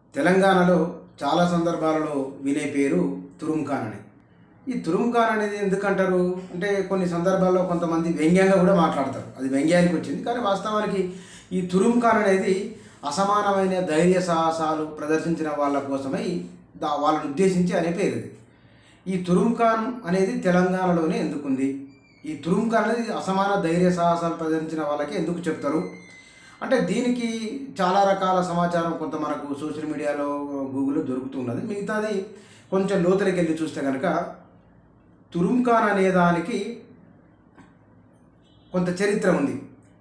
తెలంగాణలో చాలా సందర్భాలలో వినే పేరు తురుంఖాన్ అని ఈ తురుంఖాన్ అనేది ఎందుకంటారు అంటే కొన్ని సందర్భాల్లో కొంతమంది వ్యంగ్యంగా కూడా మాట్లాడతారు అది వ్యంగ్యానికి వచ్చింది కానీ వాస్తవానికి ఈ తురుంఖాన్ అనేది అసమానమైన ధైర్య సాహసాలు ప్రదర్శించిన వాళ్ళ కోసమై దా వాళ్ళని ఉద్దేశించి అనే పేరు ఇది ఈ తురుంఖాన్ అనేది తెలంగాణలోనే ఎందుకుంది ఈ తురుంఖాన్ అనేది అసమాన ధైర్య సాహసాలు ప్రదర్శించిన వాళ్ళకి ఎందుకు చెప్తారు అంటే దీనికి చాలా రకాల సమాచారం కొంత మనకు సోషల్ మీడియాలో గూగుల్లో దొరుకుతున్నది మిగతాది కొంచెం లోతులకి వెళ్ళి చూస్తే కనుక తురుంఖాన్ అనే దానికి కొంత చరిత్ర ఉంది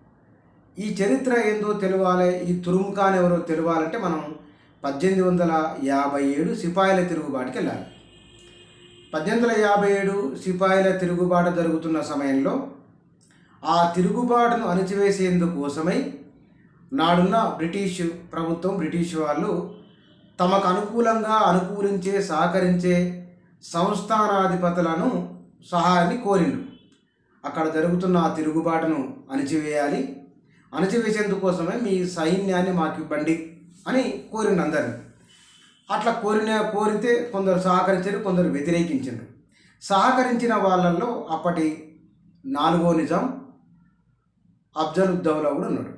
ఈ చరిత్ర ఏందో తెలియాలి ఈ తురుంఖాన్ ఎవరో తెలియాలంటే మనం పద్దెనిమిది వందల యాభై ఏడు సిపాయిల తిరుగుబాటుకి వెళ్ళాలి పద్దెనిమిది వందల యాభై ఏడు సిపాయిల తిరుగుబాటు జరుగుతున్న సమయంలో ఆ తిరుగుబాటును అణిచివేసేందుకు కోసమై నాడున్న బ్రిటిష్ ప్రభుత్వం బ్రిటిష్ వాళ్ళు తమకు అనుకూలంగా అనుకూలించే సహకరించే సంస్థానాధిపతులను సహాయాన్ని కోరిండు అక్కడ జరుగుతున్న ఆ తిరుగుబాటును అణిచివేయాలి అణిచివేసేందుకు కోసమే మీ సైన్యాన్ని మాకు ఇవ్వండి అని కోరిండు అందరిని అట్లా కోరిన కోరితే కొందరు సహకరించారు కొందరు వ్యతిరేకించారు సహకరించిన వాళ్ళల్లో అప్పటి నాలుగో నిజాం అఫ్జలుద్దౌలా కూడా ఉన్నాడు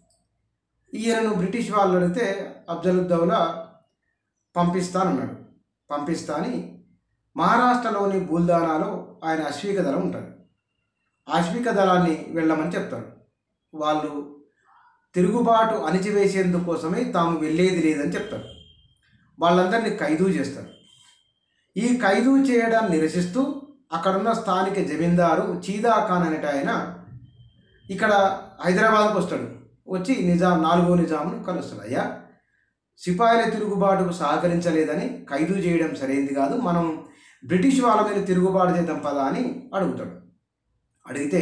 ఈయనను బ్రిటిష్ వాళ్ళు అడిగితే అఫ్జలుద్దౌలా పంపిస్తానన్నాడు పంపిస్తా అని మహారాష్ట్రలోని బుల్దానాలో ఆయన అశ్విక దళం ఉంటుంది అశ్విక దళాన్ని వెళ్ళమని చెప్తారు వాళ్ళు తిరుగుబాటు అణిచివేసేందుకు కోసమే తాము వెళ్ళేది లేదని చెప్తారు వాళ్ళందరినీ ఖైదు చేస్తారు ఈ ఖైదు చేయడాన్ని నిరసిస్తూ అక్కడున్న స్థానిక జమీందారు చీదా ఖాన్ అనేట ఆయన ఇక్కడ హైదరాబాద్కు వస్తాడు వచ్చి నిజాం నాలుగో నిజాంను కలుస్తాడు అయ్యా సిపాయిల తిరుగుబాటుకు సహకరించలేదని ఖైదు చేయడం సరైంది కాదు మనం బ్రిటిష్ వాళ్ళ మీద తిరుగుబాటు చేద్దాం పదా అని అడుగుతాడు అడిగితే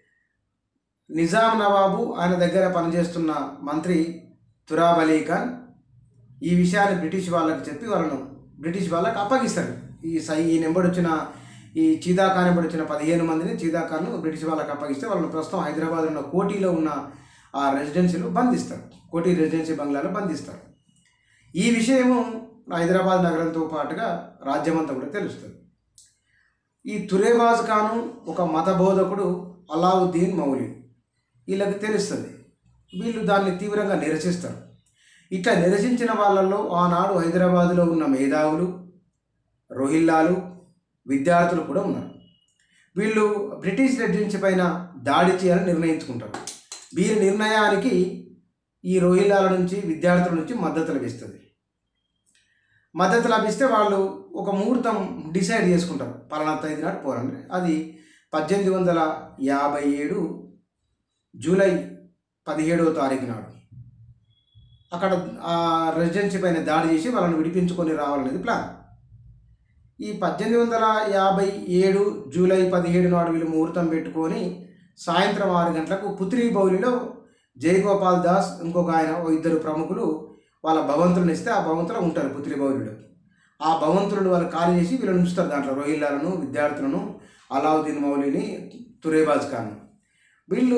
నిజాం నవాబు ఆయన దగ్గర పనిచేస్తున్న మంత్రి తురాబ్ అలీ ఖాన్ ఈ విషయాన్ని బ్రిటిష్ వాళ్ళకి చెప్పి వాళ్ళను బ్రిటిష్ వాళ్ళకి అప్పగిస్తాడు ఈ సై ఈ నెంబర్ వచ్చిన ఈ చీదా ఖాన్ నెంబర్ వచ్చిన పదిహేను మందిని చీదా ఖాన్ బ్రిటిష్ వాళ్ళకి అప్పగిస్తే వాళ్ళని ప్రస్తుతం హైదరాబాద్ ఉన్న కోటిలో ఉన్న ఆ రెసిడెన్సీలో బంధిస్తారు కోటి రెసిడెన్సీ బంగ్లాలో బంధిస్తారు ఈ విషయము హైదరాబాద్ నగరంతో పాటుగా రాజ్యమంతా కూడా తెలుస్తుంది ఈ తురేబాజ్ ఖాను ఒక మత బోధకుడు అలావుద్దీన్ మౌలి వీళ్ళకి తెలుస్తుంది వీళ్ళు దాన్ని తీవ్రంగా నిరసిస్తారు ఇట్లా నిరసించిన వాళ్ళల్లో ఆనాడు హైదరాబాదులో ఉన్న మేధావులు రోహిల్లాలు విద్యార్థులు కూడా ఉన్నారు వీళ్ళు బ్రిటిష్ రెసిడెన్సీ పైన దాడి చేయాలని నిర్ణయించుకుంటారు వీరి నిర్ణయానికి ఈ రోహిల్లాల నుంచి విద్యార్థుల నుంచి మద్దతు లభిస్తుంది మద్దతు లభిస్తే వాళ్ళు ఒక ముహూర్తం డిసైడ్ చేసుకుంటారు పలానా తేదీ నాడు పోరండి అది పద్దెనిమిది వందల యాభై ఏడు జూలై పదిహేడవ తారీఖు నాడు అక్కడ ఆ రెసిడెన్సీ పైన దాడి చేసి వాళ్ళని విడిపించుకొని రావాలనేది ప్లాన్ ఈ పద్దెనిమిది వందల యాభై ఏడు జూలై పదిహేడు నాడు వీళ్ళు ముహూర్తం పెట్టుకొని సాయంత్రం ఆరు గంటలకు పుత్రి బౌలిలో జయగోపాల్ దాస్ ఇంకొక ఆయన ఓ ఇద్దరు ప్రముఖులు వాళ్ళ భవంతులను ఇస్తే ఆ భవంతులో ఉంటారు పుత్రి బౌలిలో ఆ భవంతులను వాళ్ళు ఖాళీ చేసి వీళ్ళని ఉంచుతారు దాంట్లో రోహిల్లాలను విద్యార్థులను అలావుద్దీన్ మౌలిని తురేబాజ్ ఖాన్ వీళ్ళు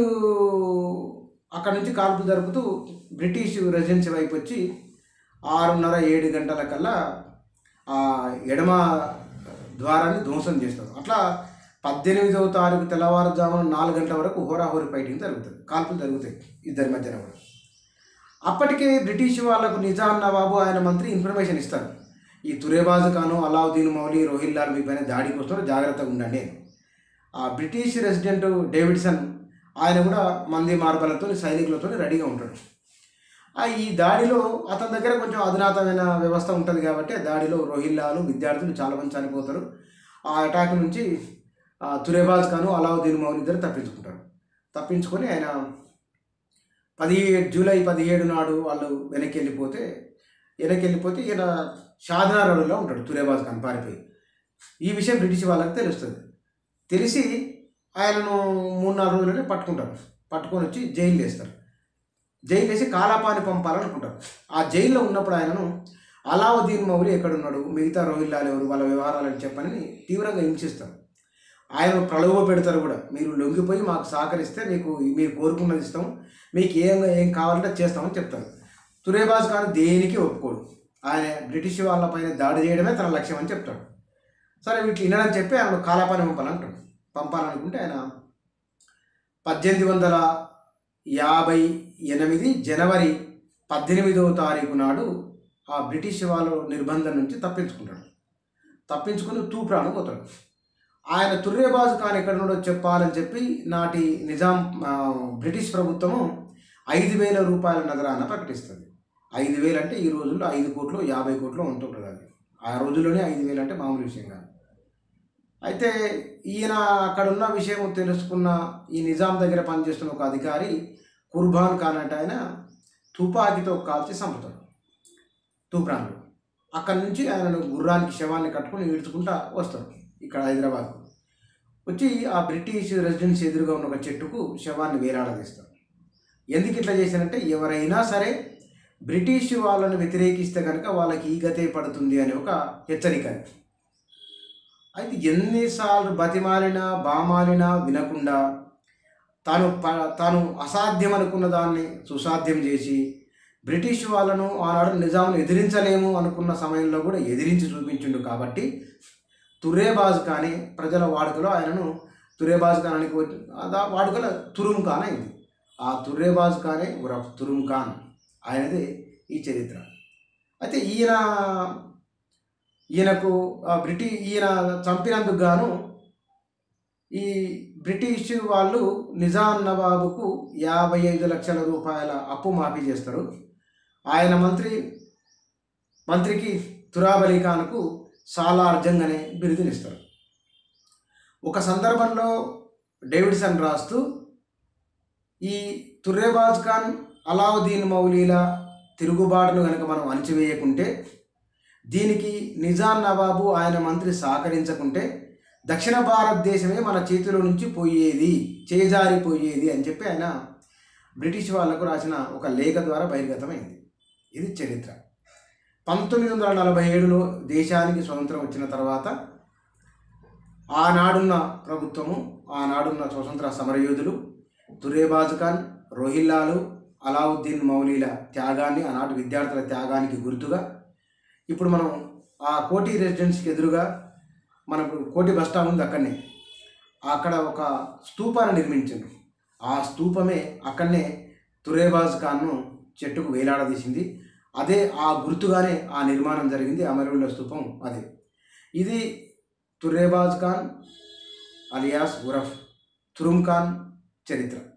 అక్కడ నుంచి కాల్పులు జరుపుతూ బ్రిటిష్ రెసిడెన్సీ వైపు వచ్చి ఆరున్నర ఏడు గంటల కల్లా ఆ ఎడమ ద్వారాన్ని ధ్వంసం చేస్తారు అట్లా పద్దెనిమిదవ తారీఖు తెల్లవారుజామున నాలుగు గంటల వరకు హోరాహోరీ ఫైటింగ్ జరుగుతుంది కాల్పులు జరుగుతాయి ఇద్దరి మధ్యన కూడా అప్పటికే బ్రిటిష్ వాళ్ళకు నిజాం నవాబు ఆయన మంత్రి ఇన్ఫర్మేషన్ ఇస్తారు ఈ తురేబాజ్ ఖాను అలావుద్దీన్ మౌలి రోహిల్లాల్ మీ పైన దాడికి వస్తున్నారు జాగ్రత్తగా ఉండండి అని. ఆ బ్రిటిష్ రెసిడెంట్ డేవిడ్సన్ ఆయన కూడా మంది మార్బలతో సైనికులతో రెడీగా ఉంటాడు ఆ ఈ దాడిలో అతని దగ్గర కొంచెం అధునాతమైన వ్యవస్థ ఉంటుంది కాబట్టి ఆ దాడిలో రోహిల్లాలు విద్యార్థులు చాలా మంది చనిపోతారు ఆ అటాక్ నుంచి ఆ తురేబాజ్ ఖాను అలావుద్దీన్ మౌలి ఇద్దరు తప్పించుకుంటారు తప్పించుకొని ఆయన పదిహేడు జూలై పదిహేడు నాడు వాళ్ళు వెనక్కి వెళ్ళిపోతే వెనక్కి వెళ్ళిపోతే ఈయన షాదనా రోడ్లో ఉంటాడు తురేబాజ్ ఖాన్ పారిపోయి ఈ విషయం బ్రిటిష్ వాళ్ళకి తెలుస్తుంది తెలిసి ఆయనను మూడు నాలుగు రోజులనే పట్టుకుంటారు పట్టుకొని వచ్చి జైలు వేస్తారు జైలు వేసి కాలాపాని పంపాలనుకుంటారు ఆ జైల్లో ఉన్నప్పుడు ఆయనను అలావుద్దీన్ మౌలి ఎక్కడున్నాడు మిగతా రోహిల్లాలు ఎవరు వాళ్ళ వ్యవహారాలని చెప్పని తీవ్రంగా హింసిస్తారు ఆయన ప్రలోభ పెడతారు కూడా మీరు లొంగిపోయి మాకు సహకరిస్తే మీకు మీరు కోరుకున్నది ఇస్తాం మీకు ఏం ఏం కావాలంటే చేస్తామని చెప్తారు తురేబాజ్ ఖాన్ దేనికి ఒప్పుకోడు ఆయన బ్రిటిష్ వాళ్ళపైన దాడి చేయడమే తన లక్ష్యం అని చెప్తాడు సరే వీటిని వినడని చెప్పి ఆయన కాలాపాని పంపాలంటాడు పంపాలనుకుంటే ఆయన పద్దెనిమిది వందల యాభై ఎనిమిది జనవరి పద్దెనిమిదవ తారీఖు నాడు ఆ బ్రిటిష్ వాళ్ళ నిర్బంధం నుంచి తప్పించుకుంటాడు తప్పించుకుని తూప్రాను పోతాడు ఆయన తుర్రేబాజు ఖాన్ ఎక్కడి నుండో చెప్పాలని చెప్పి నాటి నిజాం ఆ, బ్రిటిష్ ప్రభుత్వము ఐదు వేల రూపాయల నగరాన ప్రకటిస్తుంది ఐదు వేలు అంటే ఈ రోజుల్లో ఐదు కోట్లు యాభై కోట్లు ఉంటుంటుంది అది ఆ రోజుల్లోనే ఐదు వేలు అంటే మామూలు విషయం కాదు అయితే ఈయన అక్కడ ఉన్న విషయం తెలుసుకున్న ఈ నిజాం దగ్గర పనిచేస్తున్న ఒక అధికారి కుర్బాన్ ఖాన్ అంటే ఆయన తుపాకీతో కాల్చి చంపుతాడు తూప్రాన్లో అక్కడి నుంచి ఆయన గుర్రానికి శవాన్ని కట్టుకుని ఈడ్చుకుంటా వస్తాడు ఇక్కడ హైదరాబాద్కు వచ్చి ఆ బ్రిటిష్ రెసిడెన్సీ ఎదురుగా ఉన్న ఒక చెట్టుకు శవాన్ని వేలాడదీస్తాడు ఎందుకు ఇట్లా చేశారంటే ఎవరైనా సరే బ్రిటిష్ వాళ్ళని వ్యతిరేకిస్తే కనుక వాళ్ళకి ఈ గతే పడుతుంది అనే ఒక హెచ్చరిక అది. అయితే ఎన్నిసార్లు బతిమాలినా బామాలినా వినకుండా తాను ప తాను అసాధ్యం అనుకున్న దాన్ని సుసాధ్యం చేసి బ్రిటిష్ వాళ్ళను ఆనాడు నిజామును ఎదిరించలేము అనుకున్న సమయంలో కూడా ఎదిరించి చూపించిండు కాబట్టి తురేబాజ్ కానీ ప్రజల వాడుకలో ఆయనను తురేబాజ్ ఖాన్ అని కో- ఆ వాడుకలో తురుమ్ ఖాన్ అయింది ఆ తుర్రేబాజ్ ఖానే ఉరఫ్ తురుమ్ ఖాన్ ఆయనదే ఈ చరిత్ర అయితే ఈయన ఈయనకు ఆ బ్రిటి ఈయన చంపినందుకు గాను ఈ బ్రిటిష్ వాళ్ళు నిజాం నవాబుకు యాభై ఐదు లక్షల రూపాయల అప్పు మాఫీ చేస్తారు ఆయన మంత్రి మంత్రికి తురాబ్ అలీ ఖాన్కు సాలార్జంగ్ అనే బిరుదునిస్తారు ఒక సందర్భంలో డేవిడ్సన్ రాస్తూ ఈ తుర్రేబాజ్ ఖాన్ అలావుద్దీన్ మౌలీల తిరుగుబాటును కనుక మనం అణిచివేయకుంటే దీనికి నిజాం నవాబు ఆయన మంత్రి సహకరించకుంటే దక్షిణ భారతదేశమే మన చేతిలో నుంచి పోయేది చేజారిపోయేది అని చెప్పి ఆయన బ్రిటిష్ వాళ్లకు రాసిన ఒక లేఖ ద్వారా బహిర్గతమైంది ఇది చరిత్ర పంతొమ్మిది వందల నలభై ఏడులో దేశానికి స్వతంత్రం వచ్చిన తర్వాత ఆనాడున్న ప్రభుత్వము ఆనాడున్న స్వతంత్ర సమరయోధులు తురేబాజ్ ఖాన్ రోహిల్లాలు అలావుద్దీన్ మౌలీల త్యాగాన్ని ఆనాటి విద్యార్థుల త్యాగానికి గుర్తుగా ఇప్పుడు మనం ఆ కోటి రెసిడెన్సీకి ఎదురుగా మనకు కోటి బస్ స్టాండ్ ఉంది అక్కడనే అక్కడ ఒక స్తూపాన్ని నిర్మించారు ఆ స్తూపమే అక్కడనే తురేబాజ్ ఖాన్ను చెట్టుకు వేలాడదీసింది అదే ఆ గుర్తుగానే ఆ నిర్మాణం జరిగింది అమరవీళ్ళ స్తూపం అదే ఇది తుర్రేబాజ్ ఖాన్ అలియాస్ ఉరఫ్ తురుమ్ ఖాన్ చరిత్ర